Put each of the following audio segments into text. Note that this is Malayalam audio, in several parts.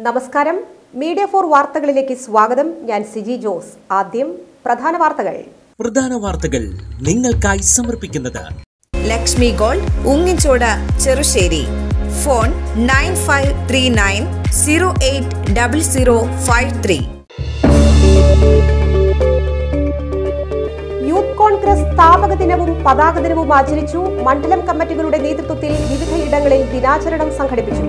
നമസ്കാരം മീഡിയ ഫോർ വാർത്തകളിലേക്ക് സ്വാഗതം ഞാൻ സിജി ജോസ് ആദ്യം പ്രധാന വാർത്തകൾ പ്രധാന വാർത്തകൾ നിങ്ങൾക്കായി സമർപ്പിക്കുന്നത് Lakshmi gold Ungichode Cherussery phone nine five three nine zero eight double zero five three youth Congress സ്ഥാപക ദിനവും പതാക ദിനവും ആചരിച്ചു മണ്ഡലം കമ്മിറ്റികളുടെ നേതൃത്വത്തിൽ വിവിധയിടങ്ങളിൽ ദിനാചരണം സംഘടിപ്പിച്ചു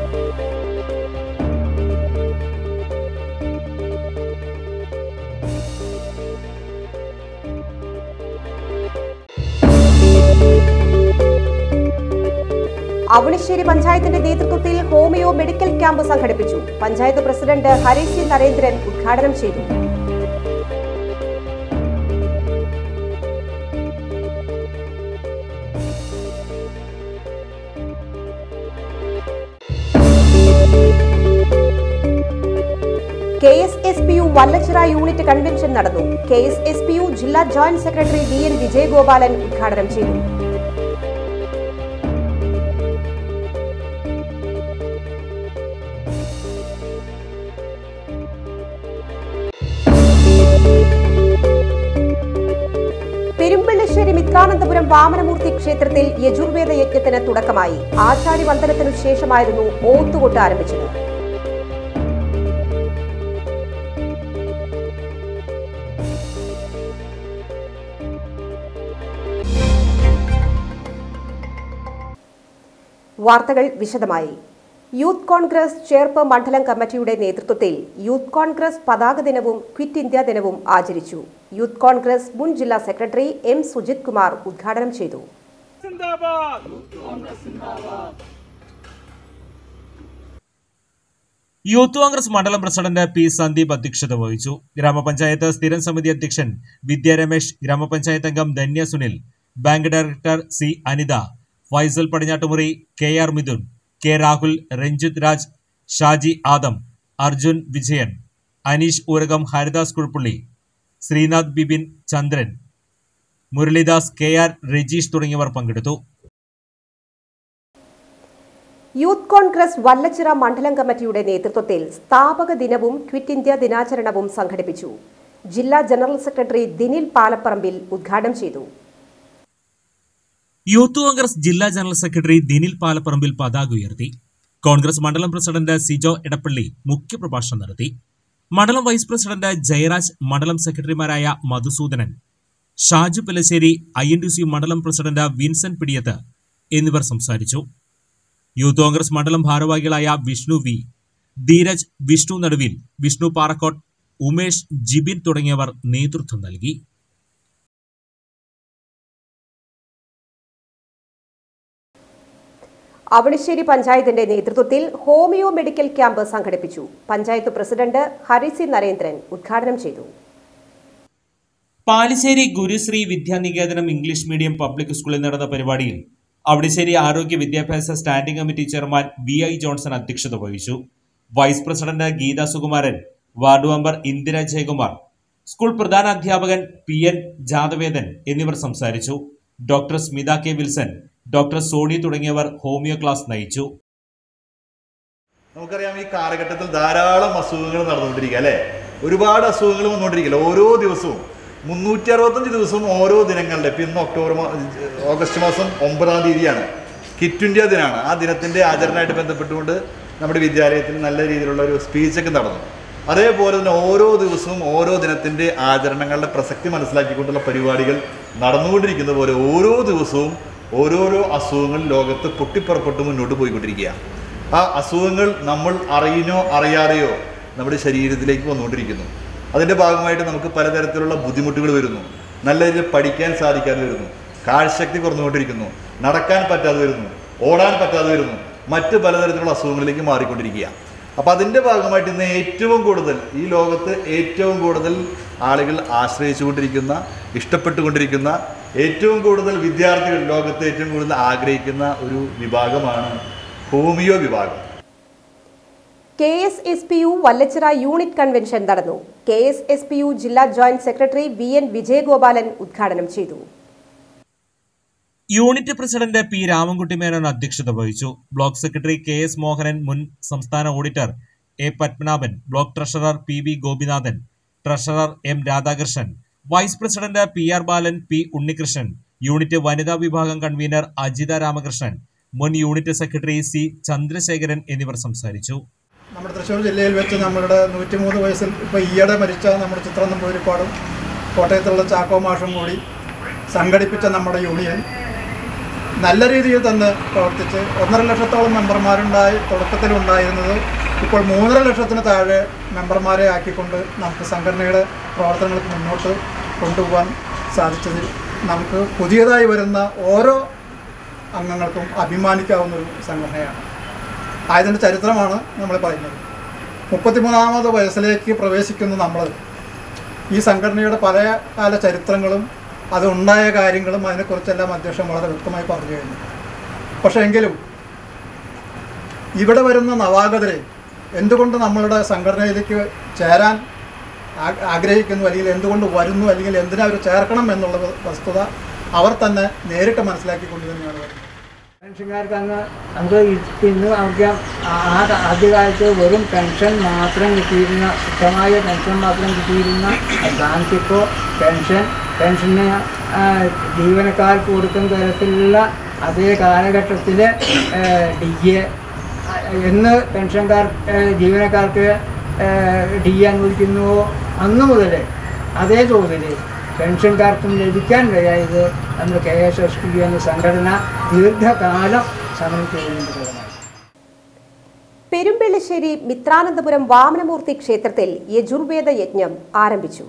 അവണിശ്ശേരി പഞ്ചായത്തിന്റെ നേതൃത്വത്തിൽ ഹോമിയോ മെഡിക്കൽ ക്യാമ്പ് സംഘടിപ്പിച്ചു പഞ്ചായത്ത് പ്രസിഡന്റ് ഹരിസി നരേന്ദ്രൻ ഉദ്ഘാടനം ചെയ്തു K S S P U Vallachira unit convention നടന്നു K S S P U ജില്ലാ joint secretary V N Vijayagopalan ഉദ്ഘാടനം ചെയ്തു പെരുമ്പള്ളിശ്ശേരി മിത്രാനന്തപുരം വാമനമൂർത്തി ക്ഷേത്രത്തിൽ യജുർവേദ യജ്ഞത്തിന് തുടക്കമായി ആചാര്യവന്ദനത്തിനു ശേഷമായിരുന്നു ഓത്തുകൊട്ട് ആരംഭിച്ചത് വാർത്തകൾ വിശദമായി യൂത്ത് കോൺഗ്രസ് ചേർപ്പ് മണ്ഡലം കമ്മിറ്റിയുടെ നേതൃത്വത്തിൽ യൂത്ത് കോൺഗ്രസ് പതാക ദിനവും ക്വിറ്റ് ഇന്ത്യ ദിനവും ആചരിച്ചു യൂത്ത് കോൺഗ്രസ് മുൻ ജില്ലാ സെക്രട്ടറി എം സുജിത് കുമാർ ഉദ്ഘാടനം ചെയ്തു സിന്ദാബാദ് യൂത്ത് കോൺഗ്രസ് മണ്ഡലം പ്രസിഡന്റ് പി സന്ദീപ് അധ്യക്ഷത വഹിച്ചു ഗ്രാമപഞ്ചായത്ത് സ്ഥിരം സമിതി അധ്യക്ഷൻ വിദ്യ രമേശ് ഗ്രാമപഞ്ചായത്ത് അംഗം Dhanya Sunil bank director C Anitha Faisal Padinjattumuri K R Mithun K Rahul Ranjith Raj Shaji Adam Arjun Vijayan Aneesh Oorakam Haridas Kuzhappally Sreenath Bipin Chandran Muralidas K R Rajeesh തുടങ്ങിയവർ പങ്കെടുത്തു യൂത്ത് കോൺഗ്രസ് വല്ലച്ചിറ മണ്ഡലം കമ്മിറ്റിയുടെ നേതൃത്വത്തിൽ സ്ഥാപക ദിനവും ക്വിറ്റ് ഇന്ത്യ ദിനാചരണവും സംഘടിപ്പിച്ചു ജില്ലാ ജനറൽ സെക്രട്ടറി ദിനിൽ പാലപ്പറമ്പിൽ ഉദ്ഘാടനം ചെയ്തു യൂത്ത് കോൺഗ്രസ് ജില്ലാ ജനറൽ സെക്രട്ടറി ദിനിൽ പാലപ്പറമ്പിൽ പതാക ഉയർത്തി കോൺഗ്രസ് മണ്ഡലം പ്രസിഡന്റ് സിജോ എടപ്പള്ളി മുഖ്യപ്രഭാഷണം നടത്തി മണ്ഡലം വൈസ് പ്രസിഡന്റ് ജയരാജ് മണ്ഡലം സെക്രട്ടറിമാരായ Madhusoodanan Shaju Pelassery I N D C മണ്ഡലം പ്രസിഡന്റ് വിൻസെന്റ് പിടിയത്ത് എന്നിവർ സംസാരിച്ചു യൂത്ത് കോൺഗ്രസ് മണ്ഡലം ഭാരവാഹികളായ വിഷ്ണു വി ധീരജ് വിഷ്ണു നടുവിൽ വിഷ്ണു പാറക്കോട്ട് ഉമേഷ് ജിബിൻ തുടങ്ങിയവർ നേതൃത്വം നൽകി അവണിശ്ശേരി പഞ്ചായത്തിന്റെ നേതൃത്വത്തിൽ ഹോമിയോ മെഡിക്കൽ ക്യാമ്പ് സംഘടിപ്പിച്ചു പഞ്ചായത്ത് പ്രസിഡന്റ് ഹരിസി നരേന്ദ്രൻ ഉദ്ഘാടനം ചെയ്തു Palissery Gurusree Vidyanikethanam English medium public സ്കൂളിൽ നടന്ന പരിപാടിയിൽ അവിടിശ്ശേരി ആരോഗ്യ വിദ്യാഭ്യാസ standing committee chairman V I Johnson അധ്യക്ഷത വഹിച്ചു vice president Geetha Sukumaran ward member Indira Jayakumar school പ്രധാന അധ്യാപകൻ പി എൻ ജാതവേദൻ എന്നിവർ സംസാരിച്ചു doctor Smitha K Wilson doctor Sony തുടങ്ങിയവർ ഹോമിയോ ക്ലാസ് നയിച്ചു നമുക്കറിയാം ഈ കാലഘട്ടത്തിൽ ധാരാളം അസുഖങ്ങൾ നടന്നുകൊണ്ടിരിക്കുക അല്ലേ ഒരുപാട് അസുഖങ്ങൾ വന്നുകൊണ്ടിരിക്കില്ല ഓരോ ദിവസവും മുന്നൂറ്റി അറുപത്തഞ്ച് ദിവസവും ഓരോ ദിനങ്ങളുടെ ഇപ്പം ഇന്ന് ഒക്ടോബർ മാ- ഓഗസ്റ്റ് മാസം ഒമ്പതാം തീയതിയാണ് കിറ്റ് ഇന്ത്യ ദിനമാണ് ആ ദിനത്തിൻ്റെ ആചരണമായിട്ട് ബന്ധപ്പെട്ടുകൊണ്ട് നമ്മുടെ വിദ്യാലയത്തിൽ നല്ല രീതിയിലുള്ള ഒരു സ്പീച്ചൊക്കെ നടന്നു അതേപോലെ തന്നെ ഓരോ ദിവസവും ഓരോ ദിനത്തിൻ്റെ ആചരണങ്ങളുടെ പ്രസക്തി മനസ്സിലാക്കിക്കൊണ്ടുള്ള പരിപാടികൾ നടന്നുകൊണ്ടിരിക്കുന്ന പോലെ ഓരോ ദിവസവും ഓരോരോ അസുഖങ്ങൾ ലോകത്ത് പൊട്ടിപ്പുറപ്പെട്ട് മുന്നോട്ട് പോയിക്കൊണ്ടിരിക്കുക ആ അസുഖങ്ങൾ നമ്മൾ അറിയുന്നോ അറിയാതെയോ നമ്മുടെ ശരീരത്തിലേക്ക് വന്നുകൊണ്ടിരിക്കുന്നു അതിൻ്റെ ഭാഗമായിട്ട് നമുക്ക് പലതരത്തിലുള്ള ബുദ്ധിമുട്ടുകൾ വരുന്നു നല്ല രീതിയിൽ പഠിക്കാൻ സാധിക്കാതെ വരുന്നു കാഴ്ചശക്തി കുറഞ്ഞുകൊണ്ടിരിക്കുന്നു നടക്കാൻ പറ്റാതെ വരുന്നു ഓടാൻ പറ്റാതെ വരുന്നു മറ്റ് പലതരത്തിലുള്ള അസുഖങ്ങളിലേക്ക് മാറിക്കൊണ്ടിരിക്കുക അപ്പോൾ അതിൻ്റെ ഭാഗമായിട്ട് ഇന്ന് ഏറ്റവും കൂടുതൽ ഈ ലോകത്ത് ഏറ്റവും കൂടുതൽ ആളുകൾ ആശ്രയിച്ചുകൊണ്ടിരിക്കുന്ന ഇഷ്ടപ്പെട്ടുകൊണ്ടിരിക്കുന്ന ഏറ്റവും കൂടുതൽ വിദ്യാർത്ഥികൾ ലോകത്ത് ഏറ്റവും കൂടുതൽ ആഗ്രഹിക്കുന്ന ഒരു വിഭാഗമാണ് ഹോമിയോ വിഭാഗം K S S P U Vallachira unit convention നടന്നു K S S P U ജില്ലാ joint secretary V N Vijayagopalan ഉദ്ഘാടനം ചെയ്തു unit president P Ramankutty Menon അധ്യക്ഷത വഹിച്ചു block secretary K S Mohanan മുൻ സംസ്ഥാന auditor A Padmanabhan block treasurer P V Gopinathan treasurer M Radhakrishnan vice president P R Balan P Unnikrishnan unit വനിതാ വിഭാഗം കൺവീനർ അജിത രാമകൃഷ്ണൻ മുൻ യൂണിറ്റ് സെക്രട്ടറി സി ചന്ദ്രശേഖരൻ എന്നിവർ സംസാരിച്ചു നമ്മുടെ തൃശ്ശൂർ ജില്ലയിൽ വെച്ച് നമ്മളുടെ നൂറ്റിമൂന്ന് വയസ്സിൽ ഇപ്പോൾ ഈയിടെ മരിച്ച നമ്മുടെ ചിത്രം നമ്പൂരിപ്പാടും കോട്ടയത്തുള്ള ചാക്കോ മാഷും കൂടി സംഘടിപ്പിച്ച നമ്മുടെ യൂണിയൻ നല്ല രീതിയിൽ തന്നെ പ്രവർത്തിച്ച് ഒന്നര ലക്ഷത്തോളം മെമ്പർമാരുണ്ടായി തുടക്കത്തിലുണ്ടായിരുന്നത് ഇപ്പോൾ മൂന്നര ലക്ഷത്തിന് താഴെ മെമ്പർമാരെ ആക്കിക്കൊണ്ട് നമുക്ക് സംഘടനയുടെ പ്രവർത്തനങ്ങൾക്ക് മുന്നോട്ട് കൊണ്ടുപോകാൻ സാധിച്ചതിൽ നമുക്ക് പുതിയതായി വരുന്ന ഓരോ അംഗങ്ങൾക്കും അഭിമാനിക്കാവുന്ന ഒരു സംഘടനയാണ് ആയതിൻ്റെ ചരിത്രമാണ് നമ്മൾ പറയുന്നത് മുപ്പത്തിമൂന്നാമത് വയസ്സിലേക്ക് പ്രവേശിക്കുന്ന നമ്മൾ ഈ സംഘടനയുടെ പല കാല ചരിത്രങ്ങളും അതുണ്ടായ കാര്യങ്ങളും അതിനെക്കുറിച്ചെല്ലാം അധ്യക്ഷൻ വളരെ വ്യക്തമായി പറഞ്ഞു കഴിഞ്ഞു പക്ഷേ എങ്കിലും ഇവിടെ വരുന്ന നവാഗതരെ എന്തുകൊണ്ട് നമ്മളുടെ സംഘടനയിലേക്ക് ചേരാൻ ആ- ആഗ്രഹിക്കുന്നു അല്ലെങ്കിൽ എന്തുകൊണ്ട് വരുന്നു അല്ലെങ്കിൽ എന്തിനാ അവർ ചേർക്കണം എന്നുള്ള വസ്തുത അവർ തന്നെ നേരിട്ട് മനസ്സിലാക്കിക്കൊണ്ട് തന്നെയാണ് വരുന്നത് പെൻഷൻകാർക്ക് അന്ന് നമുക്ക് ഇന്ന് അവർക്ക് ആ- ആ ആദ്യകാലത്ത് വെറും പെൻഷൻ മാത്രം കിട്ടിയിരുന്ന ശുദ്ധമായ പെൻഷൻ മാത്രം കിട്ടിയിരുന്ന അഡ്വാൻസ് ഇപ്പോൾ പെൻഷൻ പെൻഷന് ആ, ജീവനക്കാർക്ക് കൊടുക്കുന്ന തരത്തിലുള്ള അതേ കാലഘട്ടത്തിൽ ഡി എ എന്ന് പെൻഷൻകാർ ആ, ജീവനക്കാർക്ക് ഡി എ അനുവദിക്കുന്നുവോ അന്ന് മുതൽ അതേ തോതിൽ പെൻഷൻകാർക്കും ലഭിക്കാൻ കഴിയായത് നമ്മുടെ കെ എസ് എസ് ടി എന്ന സംഘടന ദീർഘകാലം സമരം ചെയ്യുന്നതിൻ്റെ ഫലമായി പെരുമ്പള്ളിശ്ശേരി മിത്രാനന്തപുരം വാമനമൂർത്തി ക്ഷേത്രത്തിൽ യജുർവേദ യജ്ഞം ആരംഭിച്ചു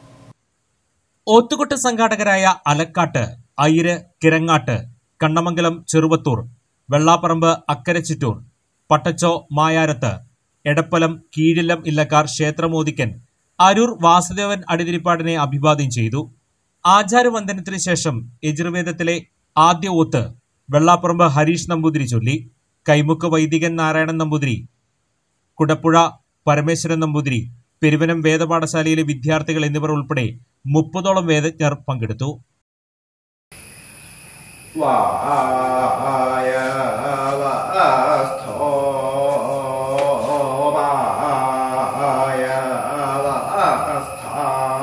ഓത്തുകൊട്ട് സംഘാടകരായ അലക്കാട്ട് അയിര് കിരങ്ങാട്ട് കണ്ണമംഗലം ചെറുവത്തൂർ വെള്ളാപ്പറമ്പ് അക്കരച്ചിറ്റൂർ പട്ടച്ചോ മായാരത്ത് എടപ്പലം കീഴില്ലം ഇല്ലക്കാർ ക്ഷേത്രമോദിക്കൻ അരൂർ വാസുദേവൻ അടിതിരിപ്പാടിനെ അഭിവാദ്യം ചെയ്തു ആചാരവന്ദനത്തിന് ശേഷം യജുർവേദത്തിലെ ആദ്യ ഓത്ത് വെള്ളാപ്പറമ്പ് ഹരീഷ് നമ്പൂതിരി ചൊല്ലി കൈമുക്ക് വൈദികൻ നാരായണൻ നമ്പൂതിരി കുടപ്പുഴ പരമേശ്വരൻ നമ്പൂതിരി പെരുവനം വേദപാഠശാലയിലെ വിദ്യാർത്ഥികൾ എന്നിവർ ഉൾപ്പെടെ മുപ്പതോളം വേദജ്ഞർ പങ്കെടുത്തു വായ വസ്ഥോ വായ വസ്ഥ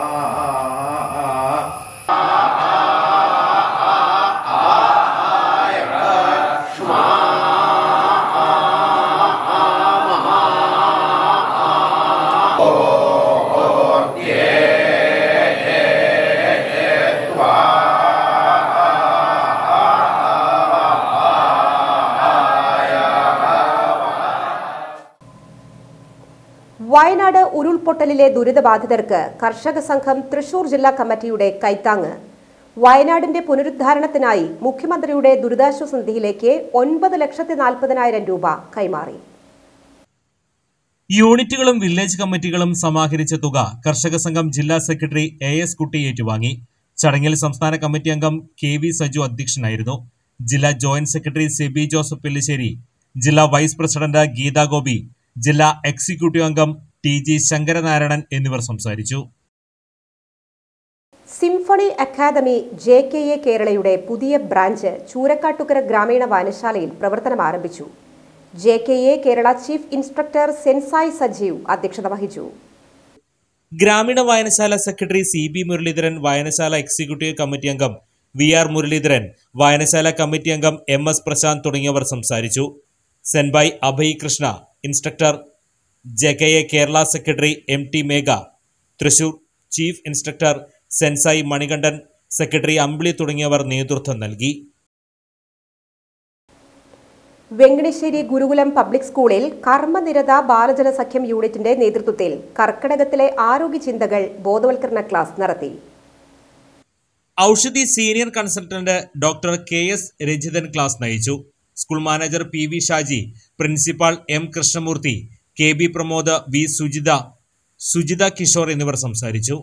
വയനാട് ഉരുൾപൊട്ടലിലെ ദുരിതബാധിതർക്ക് കർഷക സംഘം തൃശൂർ ജില്ലാ കമ്മിറ്റിയുടെ കൈത്താങ്ങ് വയനാടിന്റെ പുനരുദ്ധാരണത്തിനായി മുഖ്യമന്ത്രിയുടെ ദുരിതാശ്വാസ നിധിയിലേക്ക് ഒൻപത് ലക്ഷത്തി നാൽപ്പതിനായിരം രൂപ കൈമാറി യൂണിറ്റുകളും വില്ലേജ് കമ്മിറ്റികളും സമാഹരിച്ച തുക കർഷക സംഘം ജില്ലാ സെക്രട്ടറി എ എസ് കുട്ടി ഏറ്റുവാങ്ങി ചടങ്ങിൽ സംസ്ഥാന കമ്മിറ്റി അംഗം കെ വി സജു അധ്യക്ഷനായിരുന്നു ജില്ലാ joint secretary Seby Joseph Pellissery ജില്ലാ വൈസ് പ്രസിഡന്റ് ഗീതാ ഗോപി ജില്ലാ എക്സിക്യൂട്ടീവ് അംഗം ടി ജി ശങ്കരനാരായണൻ എന്നിവർ സംസാരിച്ചു symphony academy J K A കേരളയുടെ പുതിയ ബ്രാഞ്ച് ചൂരക്കാട്ടുകര ഗ്രാമീണ വായനശാലയിൽ പ്രവർത്തനം ആരംഭിച്ചു J K A Kerala chief instructor sensei Sajeev അധ്യക്ഷത വഹിച്ചു ഗ്രാമീണ വായനശാല സെക്രട്ടറി സി ബി മുരളീധരൻ വായനശാല എക്സിക്യൂട്ടീവ് കമ്മിറ്റി അംഗം വി ആർ മുരളീധരൻ വായനശാല കമ്മിറ്റി അംഗം എം എസ് പ്രശാന്ത് തുടങ്ങിയവർ സംസാരിച്ചു senpai Abhay Krishna instructor J K A Kerala secretary M T Megha Thrissur chief instructor sensei Manikandan secretary Ambili തുടങ്ങിയവർ നേതൃത്വം നൽകി വെങ്കടശ്ശേരി ഗുരുകുലം പബ്ലിക് സ്കൂളിൽ കർമ്മനിരത ബാലജന സഖ്യം യൂണിറ്റിന്റെ നേതൃത്വത്തിൽ കർക്കിടകത്തിലെ ആരോഗ്യ ചിന്തകൾ ബോധവൽക്കരണ ക്ലാസ് നടത്തി Oushadhi senior consultant doctor K S Rajithan class നയിച്ചു school manager P V Shaji principal M Krishnamoorthy K B Pramod V Sujitha Sujitha Kishore എന്നിവർ സംസാരിച്ചു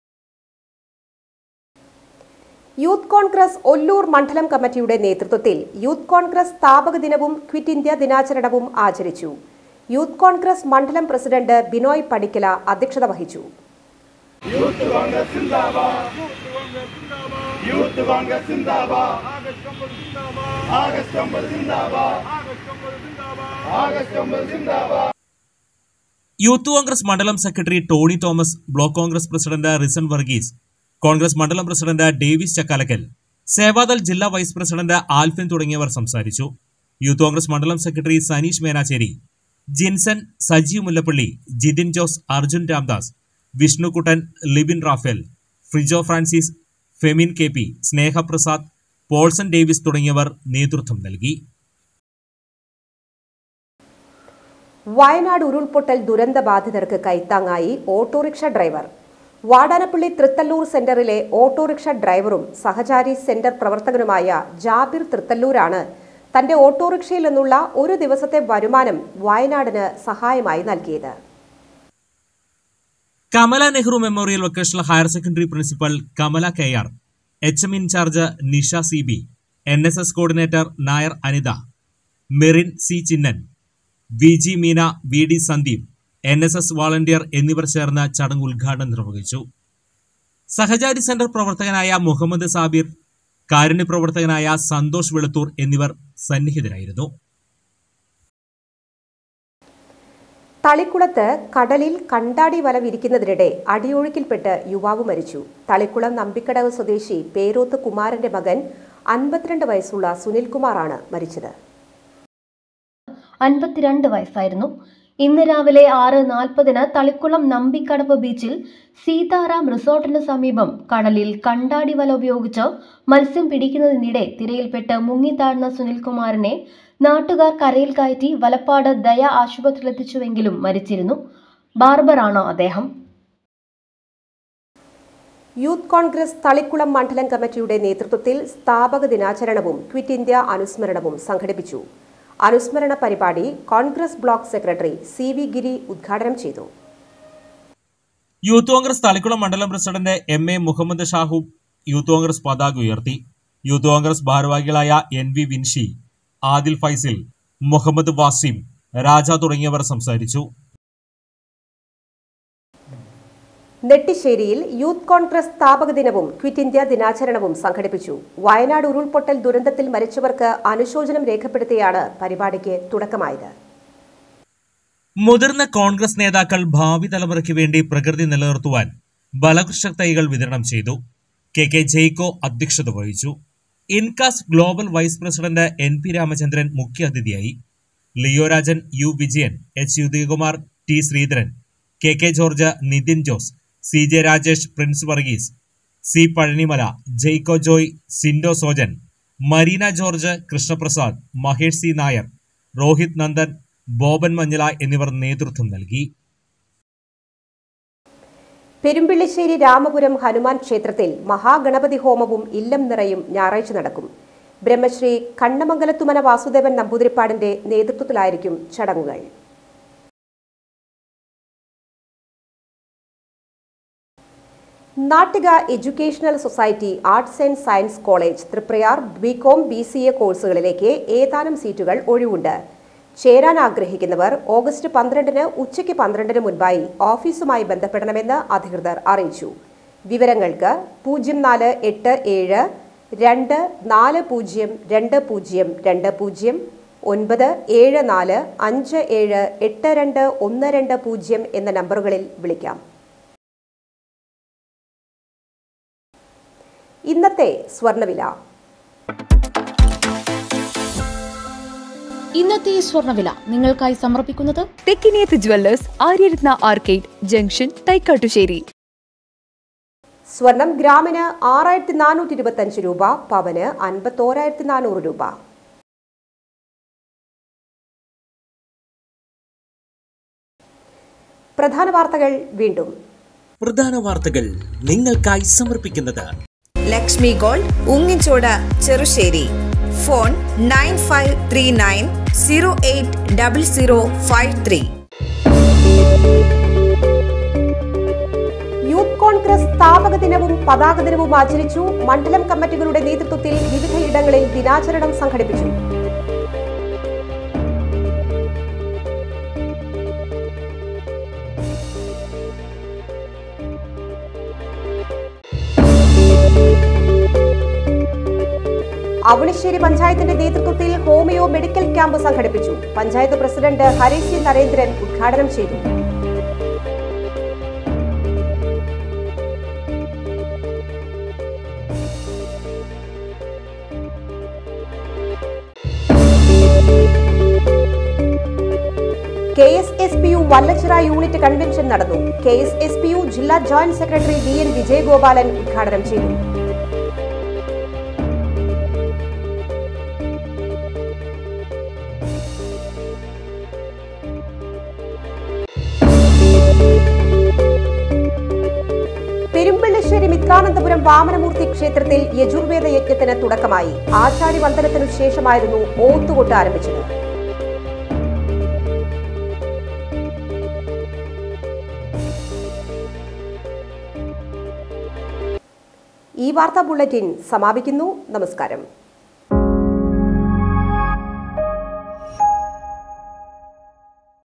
യൂത്ത് കോൺഗ്രസ് ഒല്ലൂർ മണ്ഡലം കമ്മിറ്റിയുടെ നേതൃത്വത്തിൽ യൂത്ത് കോൺഗ്രസ് സ്ഥാപക ദിനവും ക്വിറ്റ് ഇന്ത്യ ദിനാചരണവും ആചരിച്ചു യൂത്ത് കോൺഗ്രസ് മണ്ഡലം പ്രസിഡന്റ് ബിനോയ് പടിക്കല അധ്യക്ഷത വഹിച്ചു യൂത്ത് കോൺഗ്രസ് മണ്ഡലം secretary Tony Thomas block Congress president Rison Varghese Congress മണ്ഡലം പ്രസിഡന്റ് ഡേവിസ് ചക്കാലക്കൽ സേവാദൾ ജില്ലാ വൈസ് പ്രസിഡന്റ് ആൽഫിൻ തുടങ്ങിയവർ സംസാരിച്ചു യൂത്ത് കോൺഗ്രസ് മണ്ഡലം secretary Saneesh Menachery Jinson Sajeev Mullappally Jithin Jose Arjun Ramdas Vishnukuttan Libin Raphael Frijo Francis Femin K P Snehaprasad Polson Davis തുടങ്ങിയവർ നേതൃത്വം നൽകി വയനാട് ഉരുൾപൊട്ടൽ ദുരന്ത ബാധിതർക്ക് കൈത്താങ്ങായി ഓട്ടോറിക്ഷ ഡ്രൈവർ വാടാനപ്പള്ളി തൃത്തല്ലൂർ സെന്ററിലെ ഓട്ടോറിക്ഷ ഡ്രൈവറും സഹചാരി സെന്റർ പ്രവർത്തകനുമായ ജാബിർ തൃത്തല്ലൂരാണ് തന്റെ ഓട്ടോറിക്ഷയിൽ നിന്നുള്ള ഒരു ദിവസത്തെ വരുമാനം വയനാടിന് സഹായമായി നൽകിയത് Kamala Nehru memorial vocational higher secondary principal Kamala K R H M in charge Nisha C B N S S coordinator Nair Anitha Merin C Chinnan V G Meena V D Sandeep N S S volunteer എന്നിവർ ചേർന്ന് ചടങ്ങ് ഉദ്ഘാടനം നിർവഹിച്ചു സഹചാരി സെന്റർ പ്രവർത്തകനായ മുഹമ്മദ് സാബിർ കാരുണ്യ പ്രവർത്തകനായ സന്തോഷ് വെളുത്തൂർ എന്നിവർ സന്നിഹിതരായിരുന്നു തളിക്കുളത്ത് കടലിൽ കണ്ടാടി വല വിരിക്കുന്നതിനിടെ അടിയൊഴുക്കിൽപ്പെട്ട് യുവാവ് മരിച്ചു തളിക്കുളം നമ്പിക്കടവ് സ്വദേശി പേരോത്ത് കുമാരന്റെ മകൻ അൻപത്തിരണ്ട് വയസ്സുള്ള സുനിൽകുമാറാണ് മരിച്ചത് അൻപത്തിരണ്ട് വയസ്സായിരുന്നു ഇന്ന് രാവിലെ ആറ് നാൽപ്പതിന് തളിക്കുളം നമ്പിക്കടവ് ബീച്ചിൽ സീതാറാം റിസോർട്ടിന് സമീപം കടലിൽ കണ്ടാടി വല ഉപയോഗിച്ച് മത്സ്യം പിടിക്കുന്നതിനിടെ തിരയിൽപ്പെട്ട് മുങ്ങിത്താഴ്ന്ന സുനിൽകുമാറിനെ നാട്ടുകാർ കരയിൽ കയറ്റി വലപ്പാട് ദയ ആശുപത്രിയിലെത്തിച്ചുവെങ്കിലും മരിച്ചിരുന്നു ബാർബറാണ് അദ്ദേഹം യൂത്ത് കോൺഗ്രസ് തളിക്കുളം മണ്ഡലം കമ്മിറ്റിയുടെ നേതൃത്വത്തിൽ സ്ഥാപക ദിനാചരണവും ക്വിറ്റ് ഇന്ത്യ അനുസ്മരണവും സംഘടിപ്പിച്ചു അനുസ്മരണ പരിപാടി Congress block secretary C V Giri ഉദ്ഘാടനം ചെയ്തു യൂത്ത് കോൺഗ്രസ് തളിക്കുളം മണ്ഡലം president M A Muhammad Shahu youth Congress പതാക ഉയർത്തി യൂത്ത് കോൺഗ്രസ് ഭാരവാഹികളായ എൻ വി വിൻഷി ആദിൽ ഫൈസിൽ മുഹമ്മദ് വാസിം രാജ തുടങ്ങിയവർ സംസാരിച്ചു നെട്ടിശ്ശേരിയിൽ യൂത്ത് കോൺഗ്രസ് സ്ഥാപക ദിനവും ക്വിറ്റ് ഇന്ത്യ ദിനാചരണവും സംഘടിപ്പിച്ചു വയനാട് ഉരുൾപൊട്ടൽ ദുരന്തത്തിൽ മരിച്ചവർക്ക് അനുശോചനം രേഖപ്പെടുത്തിയാണ് പരിപാടിക്ക് തുടക്കമായത് മുതിർന്ന കോൺഗ്രസ് നേതാക്കൾ ഭാവി തലമുറയ്ക്ക് വേണ്ടി പ്രകൃതി നിലനിർത്തുവാൻ ബലകൃഷ തൈകൾ വിതരണം ചെയ്തു കെ കെ ജെയ്ക്കോ അധ്യക്ഷത വഹിച്ചു INCAS global vice president N P Ramachandran മുഖ്യാതിഥിയായി Leo Rajan U Vijayan H Udayakumar T Sreedharan K K George Nithin Jose C J Rajesh Prince Varghese C Pazhanimala Jaico Joy Sindo Sojan Marina George Krishnaprasad Mahesh C Nair Rohit Nandan Boban Manjala എന്നിവർ നേതൃത്വം നൽകി പെരുമ്പിള്ളിശ്ശേരി രാമപുരം ഹനുമാൻ ക്ഷേത്രത്തിൽ മഹാഗണപതി ഹോമവും ഇല്ലം നിറയും ഞായറാഴ്ച നടക്കും ബ്രഹ്മശ്രീ കണ്ണമംഗലത്തുമന വാസുദേവൻ നമ്പൂതിരിപ്പാടിന്റെ നേതൃത്വത്തിലായിരിക്കും ചടങ്ങുകൾ Nattika educational society arts and science college Triprayar BCom B C A കോഴ്സുകളിലേക്ക് ഏതാനും സീറ്റുകൾ ഒഴിവുണ്ട് ചേരാൻ ആഗ്രഹിക്കുന്നവർ ഓഗസ്റ്റ് പന്ത്രണ്ടിന് ഉച്ചയ്ക്ക് പന്ത്രണ്ടിന് മുൻപായി ഓഫീസുമായി ബന്ധപ്പെടണമെന്ന് അധികൃതർ അറിയിച്ചു വിവരങ്ങൾക്ക് പൂജ്യം നാല് എട്ട് ഏഴ് രണ്ട് നാല് പൂജ്യം രണ്ട് പൂജ്യം രണ്ട് പൂജ്യം ഒൻപത് ഏഴ് നാല് അഞ്ച് ഏഴ് എട്ട് രണ്ട് ഒന്ന് രണ്ട് പൂജ്യം എന്ന നമ്പറുകളിൽ വിളിക്കാം ഇന്നത്തെ സ്വർണ്ണവില ഇന്നത്തെ സ്വർണ്ണവില നിങ്ങൾക്കായി സമർപ്പിക്കുന്നത് Thekkiniyath jewellers Aryaratna arcade junction Thaikkattussery സ്വർണം ഗ്രാമിന് ആറായിരത്തി നാനൂറ്റി ഇരുപത്തഞ്ച് രൂപ പവന് അൻപത്തോരായിരത്തി നാനൂറ് രൂപ പ്രധാന വാർത്തകൾ വീണ്ടും പ്രധാന വാർത്തകൾ നിങ്ങൾക്കായി സമർപ്പിക്കുന്നത് Lakshmi gold Ungichode Cherussery phone nine five three nine zero eight double zero five three youth Congress സ്ഥാപക ദിനവും പതാക ദിനവും ആചരിച്ചു മണ്ഡലം കമ്മിറ്റികളുടെ നേതൃത്വത്തിൽ വിവിധയിടങ്ങളിൽ ദിനാചരണം സംഘടിപ്പിച്ചു അവണിശ്ശേരി പഞ്ചായത്തിന്റെ നേതൃത്വത്തിൽ ഹോമിയോ മെഡിക്കൽ ക്യാമ്പ് സംഘടിപ്പിച്ചു പഞ്ചായത്ത് പ്രസിഡന്റ് ഹരി സി നരേന്ദ്രൻ ഉദ്ഘാടനം ചെയ്തു K S S P U Vallachira unit convention നടന്നു K S S P U ജില്ലാ joint secretary V N Vijayagopalan ഉദ്ഘാടനം ചെയ്തു പെരുമ്പള്ളശ്ശേരി മിത്രാനന്തപുരം വാമനമൂർത്തി ക്ഷേത്രത്തിൽ യജുർവേദ യജ്ഞത്തിന് തുടക്കമായി ആചാര്യ വന്ദനത്തിനു ശേഷമായിരുന്നു ഓത്തുകൊട്ട് ആരംഭിച്ചത് ഈ വാർത്താ ബുള്ളറ്റിൻ സമാപിക്കുന്നു നമസ്കാരം